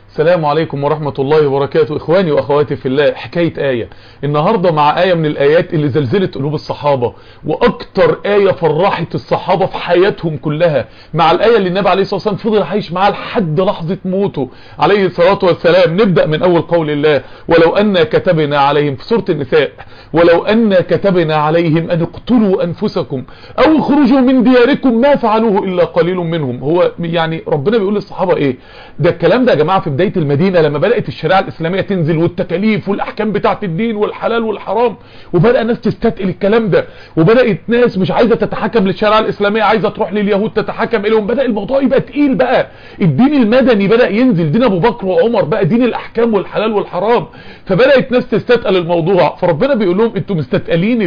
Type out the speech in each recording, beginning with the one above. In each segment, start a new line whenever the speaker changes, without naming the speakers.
السلام عليكم ورحمة الله وبركاته اخواني واخواتي في الله حكاية آية النهاردة مع آية من الآيات اللي زلزلت قلوب الصحابة واكتر آية فرحت الصحابة في حياتهم كلها مع الآية اللي النبي عليه الصلاة والسلام فضل عايش معاها لحد لحظة موته عليه الصلاة والسلام نبدأ من اول قول الله ولو أن كتبنا عليهم في سورة النساء ولو أن كتبنا عليهم أن اقتلوا أنفسكم أو اخرجوا من دياركم ما فعلوه إلا قليل منهم هو يعني ربنا بيقول للصحابة ايه ده الكلام ده يا جماعة في بداية المدينة لما بدأت الشريعة الإسلامية تنزل والتكاليف والأحكام بتاعة الدين والحلال والحرام وبدأ ناس تستثقل الكلام ده وبدأت ناس مش عايزة تتحكم للشريعة الإسلامية عايزة تروح لليهود تتحكم إليهم بدأ الموضوع يبقى تقيل بقى الدين المدني بدأ ينزل دين أبو بكر وعمر بقى دين الأحكام والحلال والحرام فبدأت ناس تستثقل الموضوع فربنا بيقول لهم انتوا مستثقلين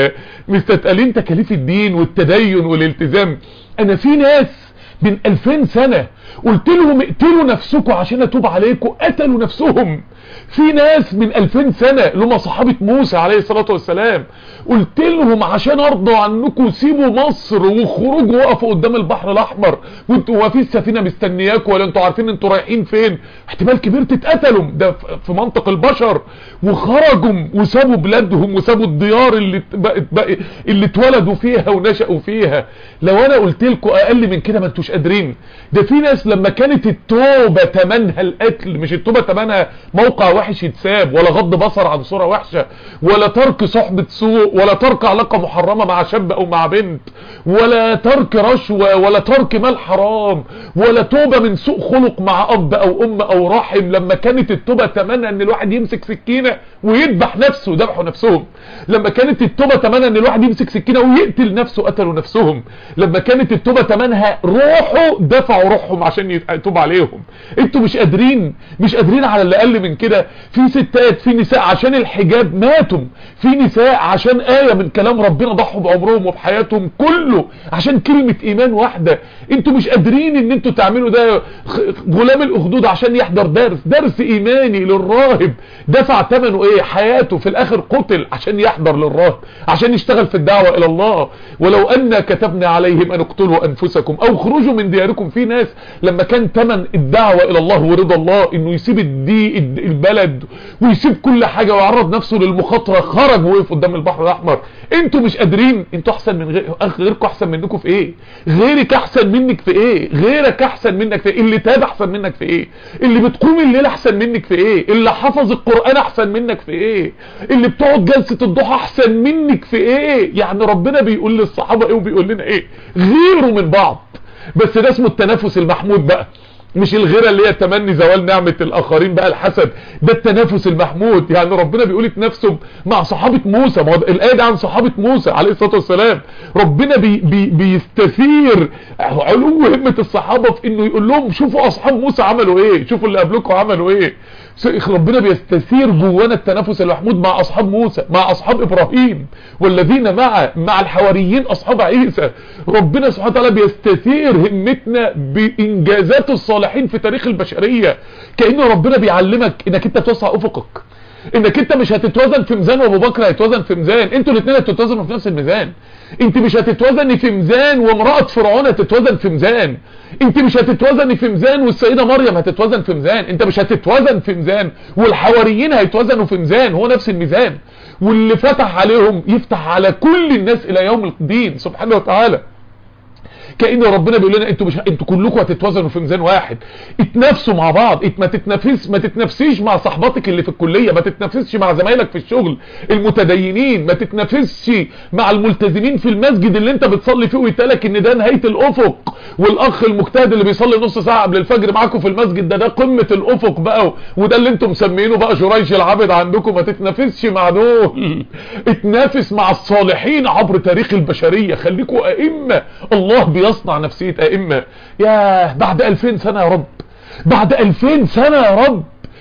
مستثقلين تكاليف الدين والتدين والالتزام انا في ناس من 2000 سنة قلت لهم اقتلوا نفسكم عشان اتوب عليكم قتلوا نفسهم في ناس من 2000 سنة اللي هم صحابة موسى عليه الصلاة والسلام قلت لهم عشان ارضوا عنكم سيبوا مصر وخرجوا وقفوا قدام البحر الاحمر وانتوا واقفين السفينة مستنياكم ولا انتوا عارفين انتوا رايحين فين احتمال كبير تتقتلوا ده في منطق البشر وخرجوا وسابوا بلادهم وسابوا الديار اللي بقت بقى اللي اتولدوا فيها ونشأوا فيها لو انا قلت لكم اقل من كده ما انتوش قادرين ده في ناس لما كانت التوبة تمنها القتل مش التوبة تمنها موقع وحش يتساب ولا غض بصر عن صورة وحشة ولا ترك صحبة سوء ولا ترك علاقة محرمة مع شاب او مع بنت ولا ترك رشوة ولا ترك مال حرام ولا توبة من سوء خلق مع اب او ام او رحم لما كانت التوبة تمنى ان الواحد يمسك سكينة ويذبح نفسه ذبحوا نفسهم لما كانت التوبة تمنى ان الواحد يمسك سكينة ويقتل نفسه قتلوا نفسهم لما كانت التوبة تمنها روحه دفعوا روحهم عشان يتوب عليهم انتوا مش قادرين مش قادرين على اللي اقل من كده في ستات في نساء عشان الحجاب ماتوا في نساء عشان آية من كلام ربنا ضحوا بعمرهم وبحياتهم كله عشان كلمة ايمان واحدة انتوا مش قادرين ان انتوا تعملوا ده غلام الاخدود عشان يحضر درس درس ايماني للراهب دفع ثمنه ايه حياته في الاخر قتل عشان يحضر للراهب عشان يشتغل في الدعوة الى الله ولو ان كتبنا عليهم ان اقتلوا انفسكم او خرجوا من دياركم في ناس لما كان ثمن الدعوة الى الله ورضا الله انه يسيب الدي البلد ويسيب كل حاجة ويعرض نفسه للمخاطرة خرج وقف قدام البحر الاحمر انتوا مش قادرين انتوا احسن من غير غيركم احسن منكم في ايه غيرك احسن منك في ايه غيرك احسن منك في ايه اللي تاب احسن منك في ايه اللي بتقوم الليل احسن منك في ايه اللي حفظ القرآن احسن منك في ايه اللي بتقعد جلسة الضحى احسن منك في ايه يعني ربنا بيقول للصحابة ايه وبيقول لنا ايه غيروا من بعض بس ده اسمه التنافس المحمود بقى مش الغيرة اللي هي تمني زوال نعمة الاخرين بقى الحسد ده التنافس المحمود يعني ربنا بيقول يتنافسوا مع صحابة موسى ما الايه دي عن صحابة موسى عليه الصلاة والسلام ربنا بي بي بيستثير علو همة الصحابة في انه يقول لهم شوفوا اصحاب موسى عملوا ايه شوفوا اللي قبلكم عملوا ايه ربنا بيستثير جوانا التنافس المحمود مع اصحاب موسى مع اصحاب ابراهيم والذين مع مع الحواريين اصحاب عيسى ربنا سبحانه وتعالى بيستثير همتنا بانجازات الصالحين في تاريخ البشرية كأنه ربنا بيعلمك انك انت توسع افقك انك انت مش هتتوزن في ميزان وابو بكر هيتوزن في ميزان انتوا الاثنين هتتوزنوا في نفس الميزان انت مش هتتوزني في ميزان وامرأة فرعون هتتوزن في ميزان انت مش هتتوزني في ميزان والسيدة مريم هتتوزن في ميزان انت مش هتتوزن في ميزان والحواريين هيتوزنوا في ميزان هو نفس الميزان واللي فتح عليهم يفتح على كل الناس الى يوم الدين سبحانه وتعالى كأن ربنا بيقول لنا انتوا مش انتوا كلكم هتتوازنوا في ميزان واحد اتنافسوا مع بعض ات ما تتنافس ما تتنافسيش مع صحباتك اللي في الكلية ما تتنافسش مع زمايلك في الشغل المتدينين ما تتنافسش مع الملتزمين في المسجد اللي انت بتصلي فيه ويتقالك ان ده نهاية الافق والاخ المجتهد اللي بيصلي نص ساعة قبل الفجر معاكم في المسجد ده ده قمة الافق بقى وده اللي انتم مسمينه بقى جريش العبد عندكم ما تتنافسش مع دول اتنافس مع الصالحين عبر تاريخ البشرية خليكوا ائمة الله بيصنع نفسية ائمة يا بعد 2000 سنة يا رب بعد 2000 سنة يا رب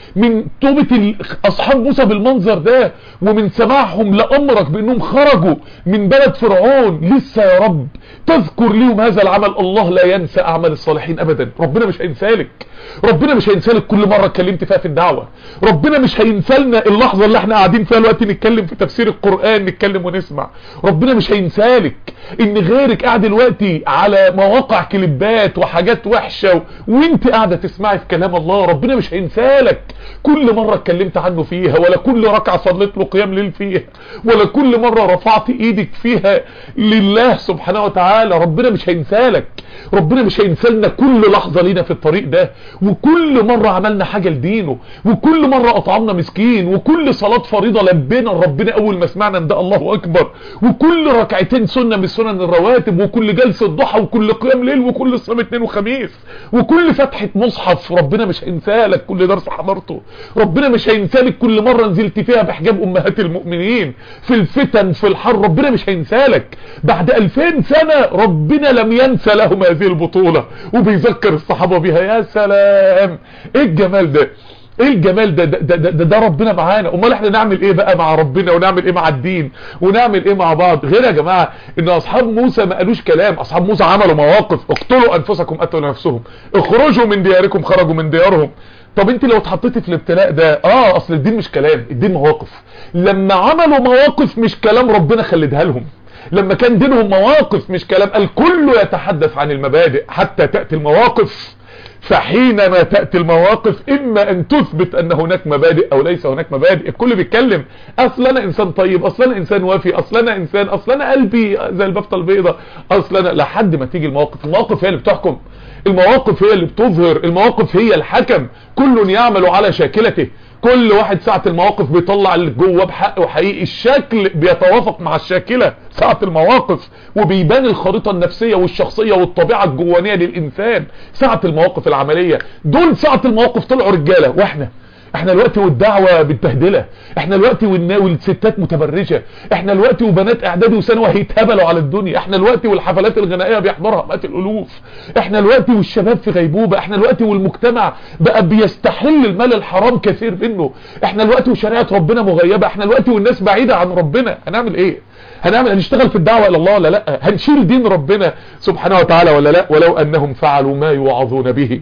من توبة اصحاب موسى بالمنظر ده ومن سماعهم لامرك بانهم خرجوا من بلد فرعون لسه يا رب تذكر ليهم هذا العمل الله لا ينسى اعمال الصالحين ابدا ربنا مش هينسالك ربنا مش هينسالك كل مرة اتكلمت فيها في الدعوة ربنا مش هينسالنا اللحظة اللي احنا قاعدين فيها الوقت نتكلم في تفسير القرآن نتكلم ونسمع ربنا مش هينسالك ان غيرك قاعد دلوقتي على مواقع كليبات وحاجات وحشة و... وانت قاعدة تسمعي في كلام الله ربنا مش هينسالك كل مرة اتكلمت عنه فيها ولا كل ركعة صليت له قيام ليل فيها ولا كل مرة رفعت ايدك فيها لله سبحانه وتعالى ربنا مش هينسالك ربنا مش هينسالنا كل لحظة لينا في الطريق ده وكل مرة عملنا حاجة لدينه وكل مرة اطعمنا مسكين وكل صلاة فريضة لبينا لربنا اول ما سمعنا ان ده الله اكبر وكل ركعتين سنة من سنن الرواتب وكل جلسة ضحى وكل قيام ليل وكل صيام اثنين وخميس وكل فتحة مصحف ربنا مش هينسالك كل درس حضرته ربنا مش هينسالك كل مرة نزلت فيها بحجاب امهات المؤمنين في الفتن في الحر ربنا مش هينسالك بعد 2000 سنة ربنا لم ينسى لهم هذه البطولة وبيذكر الصحابة بها يا سلام ايه الجمال ده ايه الجمال ده ده, ده, ده, ده ربنا معانا امال احنا نعمل ايه بقى مع ربنا ونعمل ايه مع الدين ونعمل ايه مع بعض غير يا جماعة ان اصحاب موسى ما قالوش كلام اصحاب موسى عملوا مواقف اقتلوا انفسكم قتلوا نفسهم اخرجوا من دياركم خرجوا من ديارهم طب انت لو اتحطيتي في الابتلاء ده اه اصل الدين مش كلام الدين مواقف لما عملوا مواقف مش كلام ربنا خلدها لهم لما كان دينهم مواقف مش كلام الكل يتحدث عن المبادئ حتى تأتي المواقف فحينما تأتي المواقف اما ان تثبت ان هناك مبادئ او ليس هناك مبادئ الكل بيتكلم اصل انا انسان طيب اصل انا انسان وافي اصل انا انسان اصل انا قلبي زي البفطة البيضة اصل انا لحد ما تيجي المواقف المواقف هي اللي بتحكم المواقف هي اللي بتظهر المواقف هي الحكم كل يعمل على شاكلته كل واحد ساعة المواقف بيطلع اللي جوه بحق وحقيقي الشكل بيتوافق مع الشاكلة ساعة المواقف وبيبان الخريطة النفسية والشخصية والطبيعة الجوانية للإنسان ساعة المواقف العملية دول ساعة المواقف طلعوا رجالة واحنا احنا الوقت والدعوة بالتهدلة احنا الوقت والستات متبرجة احنا الوقت وبنات اعدادي وثانوي هيتهبلوا على الدنيا احنا الوقت والحفلات الغنائية بيحضرها مئات الالوف احنا الوقت والشباب في غيبوبة احنا الوقت والمجتمع بقى بيستحل المال الحرام كثير منه احنا الوقت وشريعة ربنا مغيبة احنا الوقت والناس بعيدة عن ربنا هنعمل ايه هنعمل هنشتغل في الدعوة الى الله ولا لا هنشيل دين ربنا سبحانه وتعالى ولا لا ولو انهم فعلوا ما يوعظون به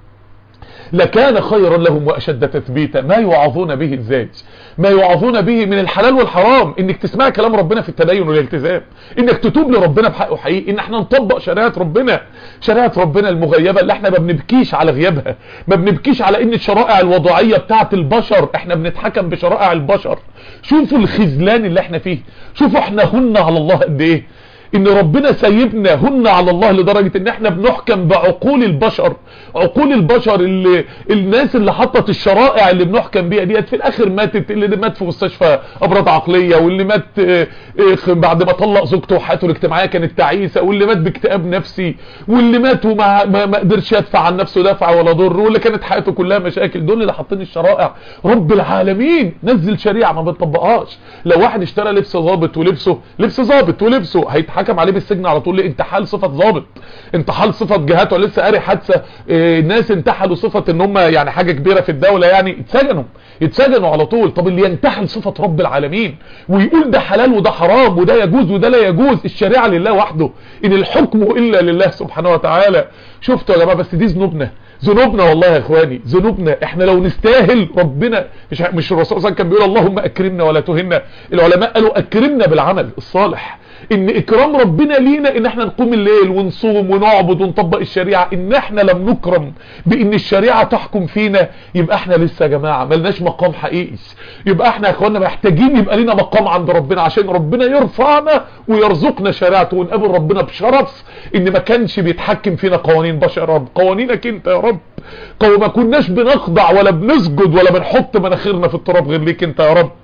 لكان خيرا لهم واشد تثبيتا ما يوعظون به ازاي ما يوعظون به من الحلال والحرام انك تسمع كلام ربنا في التدين والالتزام انك تتوب لربنا بحق وحقيقي ان احنا نطبق شريعه ربنا شريعه ربنا المغيبه اللي احنا ما بنبكيش على غيابها ما بنبكيش على ان الشرائع الوضعيه بتاعه البشر احنا بنتحكم بشرائع البشر شوفوا الخذلان اللي احنا فيه شوفوا احنا هن على الله قد ايه ان ربنا سيبنا هن على الله لدرجة ان احنا بنحكم بعقول البشر عقول البشر اللي الناس اللي حطت الشرائع اللي بنحكم بيها ديت في الاخر ماتت اللي مات في مستشفى امراض عقلية واللي مات بعد ما طلق زوجته وحياته الاجتماعية كانت تعيسة واللي مات باكتئاب نفسي واللي مات وما ما, ما قدرش يدفع عن نفسه دفع ولا ضر واللي كانت حياته كلها مشاكل دول اللي حاطين الشرائع رب العالمين نزل شريعة ما بتطبقهاش لو واحد اشترى لبس ظابط ولبسه لبس ظابط ولبسه هيتحكم حكم عليه بالسجن على طول ليه انتحال صفة ضابط انتحال صفة جهات ولسه قاري حادثة اه ناس انتحلوا صفة ان هم يعني حاجة كبيرة في الدولة يعني اتسجنوا يتسجنوا على طول طب اللي ينتحل صفة رب العالمين ويقول ده حلال وده حرام وده يجوز وده لا يجوز الشريعة لله وحده ان الحكم الا لله سبحانه وتعالى شفتوا يا جماعة بس دي ذنوبنا ذنوبنا والله يا اخواني ذنوبنا احنا لو نستاهل ربنا مش مش الرسول صلى الله عليه وسلم كان بيقول اللهم اكرمنا ولا تهنا العلماء قالوا اكرمنا بالعمل الصالح ان اكرام ربنا لينا ان احنا نقوم الليل ونصوم ونعبد ونطبق الشريعة ان احنا لم نكرم بان الشريعة تحكم فينا يبقى احنا لسه يا جماعة ملناش مقام حقيقي يبقى احنا يا اخوانا محتاجين يبقى لنا مقام عند ربنا عشان ربنا يرفعنا ويرزقنا شريعته ونقابل ربنا بشرف ان ما كانش بيتحكم فينا قوانين بشر يا رب قوانينك انت يا رب قو ما كناش بنخضع ولا بنسجد ولا بنحط مناخيرنا في التراب غير ليك انت يا رب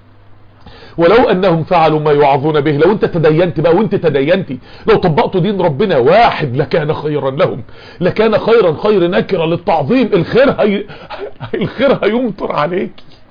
ولو انهم فعلوا ما يوعظون به لو انت تدينت بقى وانت تدينتي لو طبقتوا دين ربنا واحد لكان خيرا لهم لكان خيرا خير نكرة للتعظيم الخير هي... الخير هيمطر عليك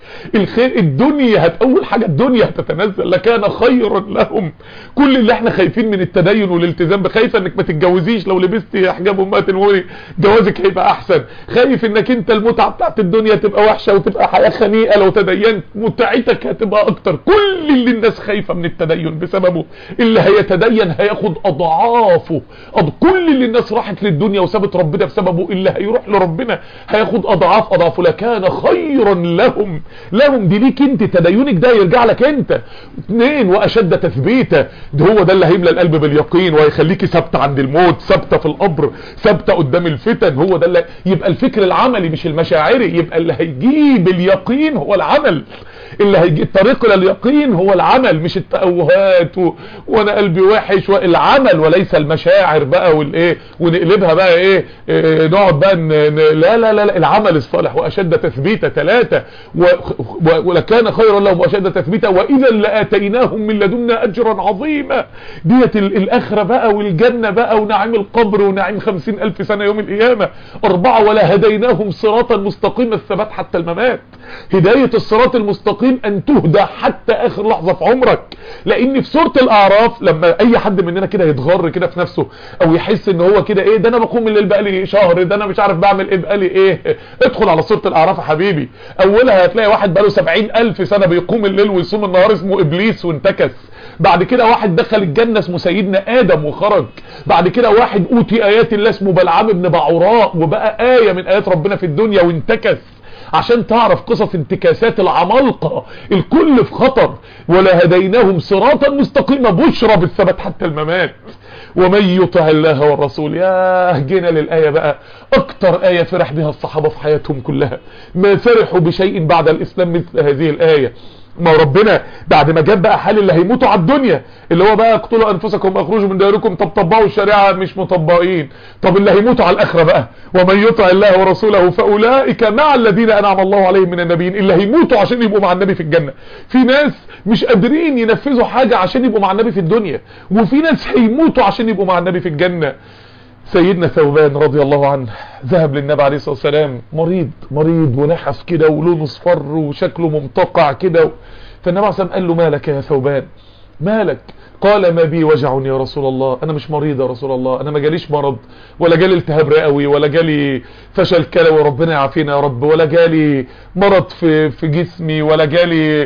الخير الدنيا هت اول حاجة الدنيا هتتنزل لكان خيرا لهم كل اللي احنا خايفين من التدين والالتزام خايفه انك ما تتجوزيش لو لبستي حجاب امهات المؤمنين جوازك هيبقى احسن خايف انك انت المتعه بتاعت الدنيا تبقى وحشه وتبقى حياه خنيقه لو تدينت متعتك هتبقى اكتر كل اللي الناس خايفه من التدين بسببه اللي هيتدين هياخد اضعافه أض... كل اللي الناس راحت للدنيا وسابت ربنا بسببه اللي هيروح لربنا هياخد اضعاف اضعافه لكان خيرا لهم لهم دي ليك انت تدينك ده يرجع لك انت اثنين واشد تثبيتا ده هو ده اللي هيملى القلب باليقين وهيخليكي ثابته عند الموت ثابته في القبر ثابته قدام الفتن هو ده اللي يبقى الفكر العملي مش المشاعري يبقى اللي هيجيب اليقين هو العمل اللي هيجي الطريق الى اليقين هو العمل مش التأوهات و... وانا قلبي وحش والعمل وليس المشاعر بقى والايه ونقلبها بقى ايه, إيه نقعد بقى ن... ن... لا لا لا العمل الصالح واشد تثبيتا ثلاثة و... و... ولكان خيرا لهم واشد تثبيتا واذا لاتيناهم من لدنا اجرا عظيما ديت الاخرة بقى والجنة بقى ونعيم القبر ونعيم خمسين الف سنة يوم القيامة اربعة ولا هديناهم صراطا مستقيما الثبات حتى الممات هداية الصراط المستقيم ان تهدى حتى اخر لحظة في عمرك لان في سورة الاعراف لما اي حد مننا كده يتغر كده في نفسه او يحس ان هو كده ايه ده انا بقوم الليل بقالي شهر ده انا مش عارف بعمل ايه بقالي ايه ادخل على سورة الاعراف يا حبيبي اولها هتلاقي واحد بقاله سبعين الف سنة بيقوم الليل ويصوم النهار اسمه ابليس وانتكس بعد كده واحد دخل الجنة اسمه سيدنا ادم وخرج بعد كده واحد اوتي ايات الله اسمه بلعام بن بعوراء وبقى اية من ايات ربنا في الدنيا وانتكس عشان تعرف قصص انتكاسات العمالقة الكل في خطر ولا هديناهم صراطا مستقيما بشرى بالثبات حتى الممات ومن يطع الله والرسول يا جينا للآية بقى اكتر آية فرح بها الصحابة في حياتهم كلها ما فرحوا بشيء بعد الاسلام مثل هذه الآية ما ربنا بعد ما جاب بقى حال اللي هيموتوا على الدنيا اللي هو بقى اقتلوا انفسكم اخرجوا من دياركم طب طبقوا الشريعه مش مطبقين طب اللي هيموتوا على الاخره بقى ومن يطع الله ورسوله فاولئك مع الذين انعم الله عليهم من النبيين اللي هيموتوا عشان يبقوا مع النبي في الجنه في ناس مش قادرين ينفذوا حاجه عشان يبقوا مع النبي في الدنيا وفي ناس هيموتوا عشان يبقوا مع النبي في الجنه سيدنا ثوبان رضي الله عنه ذهب للنبي عليه الصلاة والسلام مريض مريض ونحف كده ولونه اصفر وشكله ممتقع كده فالنبي عليه الصلاة والسلام قال له مالك يا ثوبان مالك قال ما بي وجع يا رسول الله انا مش مريض يا رسول الله انا ما جاليش مرض ولا جالي التهاب رئوي ولا جالي فشل كلوي ربنا يعافينا يا رب ولا جالي مرض في في جسمي ولا جالي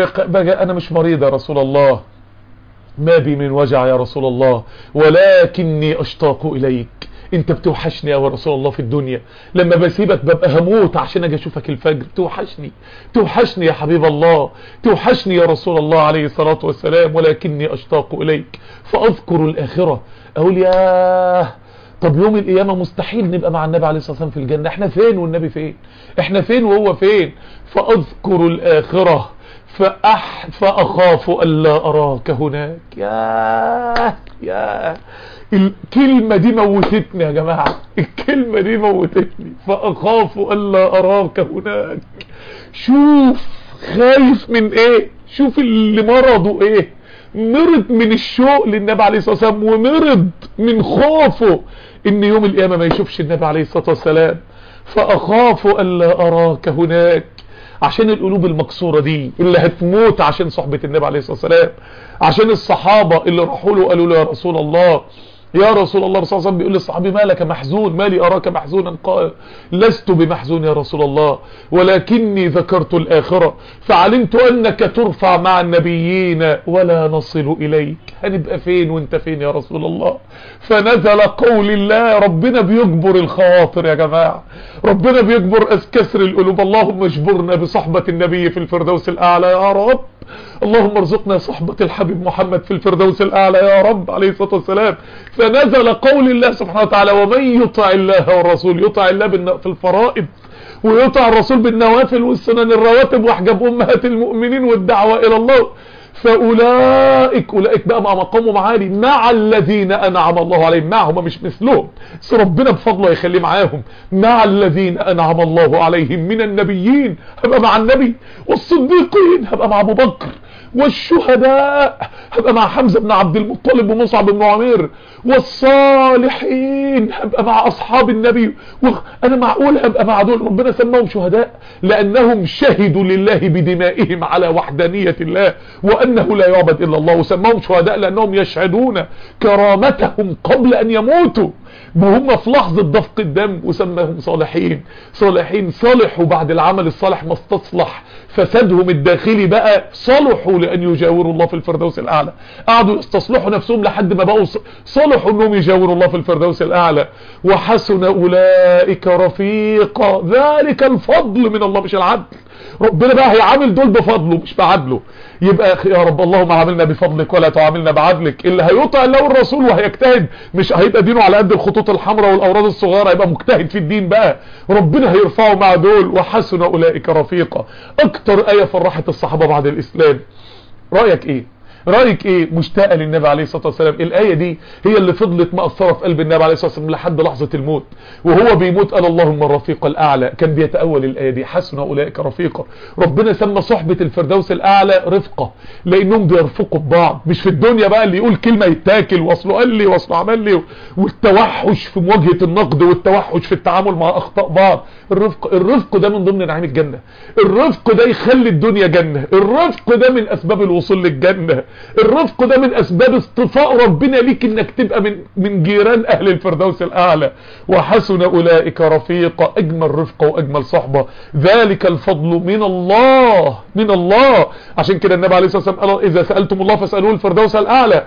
انا مش مريض يا رسول الله ما بي من وجع يا رسول الله ولكني اشتاق اليك انت بتوحشني يا رسول الله في الدنيا لما بسيبك ببقى هموت عشان اجي اشوفك الفجر توحشني توحشني يا حبيب الله توحشني يا رسول الله عليه الصلاة والسلام ولكني اشتاق اليك فاذكر الاخرة اقول ياه طب يوم القيامة مستحيل نبقى مع النبي عليه الصلاة والسلام في الجنة احنا فين والنبي فين احنا فين وهو فين فاذكر الاخرة فأح فأخاف ألا أراك هناك يا يا الكلمة دي موتتني يا جماعة الكلمة دي موتتني فأخاف ألا أراك هناك شوف خايف من ايه شوف اللي مرضه ايه مرض من الشوق للنبي عليه الصلاة والسلام ومرض من خوفه ان يوم القيامة ما يشوفش النبي عليه الصلاة والسلام فأخاف ألا أراك هناك عشان القلوب المكسورة دي اللي هتموت عشان صحبة النبي عليه الصلاة والسلام عشان الصحابة اللي راحوا له قالوا له يا رسول الله يا رسول الله الرسول صلى الله عليه وسلم بيقول للصحابي ما لك محزون ما لي أراك محزونا قال لست بمحزون يا رسول الله ولكني ذكرت الآخرة فعلمت أنك ترفع مع النبيين ولا نصل إليك هنبقى فين وانت فين يا رسول الله فنزل قول الله ربنا بيجبر الخواطر يا جماعة ربنا بيجبر كسر القلوب اللهم اجبرنا بصحبة النبي في الفردوس الأعلى يا رب اللهم ارزقنا صحبة الحبيب محمد في الفردوس الأعلى يا رب عليه الصلاة والسلام فنزل قول الله سبحانه وتعالى ومن يطع الله والرسول يطع الله في الفرائض ويطع الرسول بالنوافل والسنن الرواتب واحجاب أمهات المؤمنين والدعوة إلى الله فاولئك اولئك بقى مع مقامهم عالي مع الذين انعم الله عليهم معهم مش مثلهم بس ربنا بفضله يخليه معاهم مع الذين انعم الله عليهم من النبيين هبقى مع النبي والصديقين هبقى مع ابو بكر والشهداء هبقى مع حمزة بن عبد المطلب ومصعب بن عمير والصالحين هبقى مع اصحاب النبي انا معقول هبقى مع دول ربنا سماهم شهداء لانهم شهدوا لله بدمائهم على وحدانية الله وانه لا يعبد الا الله وسماهم شهداء لانهم يشهدون كرامتهم قبل ان يموتوا وهم في لحظة دفق الدم وسماهم صالحين صالحين صالحوا بعد العمل الصالح ما استصلح فسادهم الداخلي بقى صلحوا لأن يجاوروا الله في الفردوس الأعلى قعدوا يستصلحوا نفسهم لحد ما بقوا صلحوا أنهم يجاوروا الله في الفردوس الأعلى وحسن أولئك رفيقا ذلك الفضل من الله مش العدل ربنا بقى هيعامل دول بفضله مش بعدله يبقى يا رب اللهم عاملنا بفضلك ولا تعاملنا بعدلك اللي هيطع الله والرسول وهيجتهد مش هيبقى دينه على قد الخطوط الحمراء والاوراد الصغيره هيبقى مجتهد في الدين بقى ربنا هيرفعه مع دول وحسن اولئك رفيقا اكتر ايه فرحت الصحابه بعد الاسلام رايك ايه رايك ايه مشتاقه للنبي عليه الصلاه والسلام الايه دي هي اللي فضلت مأثره في قلب النبي عليه الصلاه والسلام لحد لحظه الموت وهو بيموت قال اللهم الرفيق الاعلى كان بيتاول الايه دي حسن اولئك رفيقا ربنا سمى صحبه الفردوس الاعلى رفقه لانهم بيرفقوا ببعض مش في الدنيا بقى اللي يقول كلمه يتاكل واصله قال لي واصله عمل لي والتوحش في مواجهه النقد والتوحش في التعامل مع اخطاء بعض الرفق الرفق ده من ضمن نعيم الجنه الرفق ده يخلي الدنيا جنه الرفق ده من اسباب الوصول للجنه الرفق ده من اسباب اصطفاء ربنا ليك انك تبقى من من جيران اهل الفردوس الاعلى وحسن اولئك رفيقا اجمل رفقه واجمل صحبه ذلك الفضل من الله من الله عشان كده النبي عليه الصلاه والسلام قال اذا سالتم الله فاسالوه الفردوس الاعلى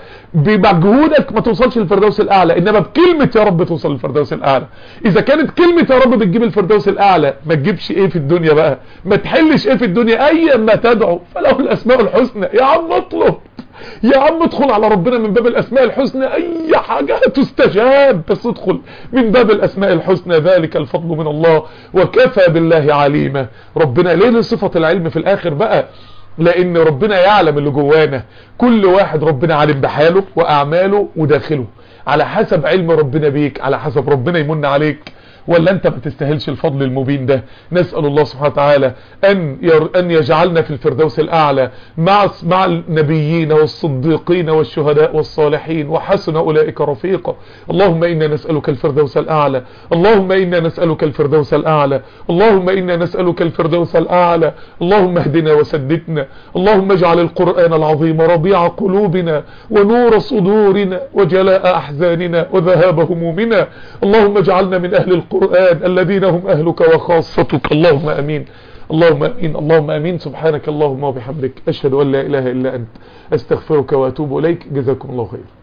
بمجهودك ما توصلش للفردوس الاعلى انما بكلمه يا رب توصل للفردوس الاعلى اذا كانت كلمه يا رب بتجيب الفردوس الاعلى ما تجيبش ايه في الدنيا بقى ما تحلش ايه في الدنيا اي ما تدعو فله الاسماء الحسنى يا عم اطلب يا عم ادخل على ربنا من باب الاسماء الحسنى اي حاجة تستجاب بس ادخل من باب الاسماء الحسنى ذلك الفضل من الله وكفى بالله عليما ربنا ليه صفة العلم في الاخر بقى لان ربنا يعلم اللي جوانا كل واحد ربنا عالم بحاله واعماله وداخله على حسب علم ربنا بيك على حسب ربنا يمن عليك ولا انت ما تستاهلش الفضل المبين ده نسأل الله سبحانه وتعالى ان ير ان يجعلنا في الفردوس الاعلى مع مع النبيين والصديقين والشهداء والصالحين وحسن اولئك رفيقا اللهم انا نسألك الفردوس الاعلى اللهم انا نسألك الفردوس الاعلى اللهم انا نسألك الفردوس الاعلى اللهم اهدنا وسددنا اللهم اجعل القرآن العظيم ربيع قلوبنا ونور صدورنا وجلاء احزاننا وذهاب همومنا اللهم اجعلنا من اهل القرآن الذين هم أهلك وخاصتك اللهم أمين اللهم أمين اللهم أمين سبحانك اللهم وبحمدك أشهد أن لا إله إلا أنت أستغفرك وأتوب إليك جزاكم الله خير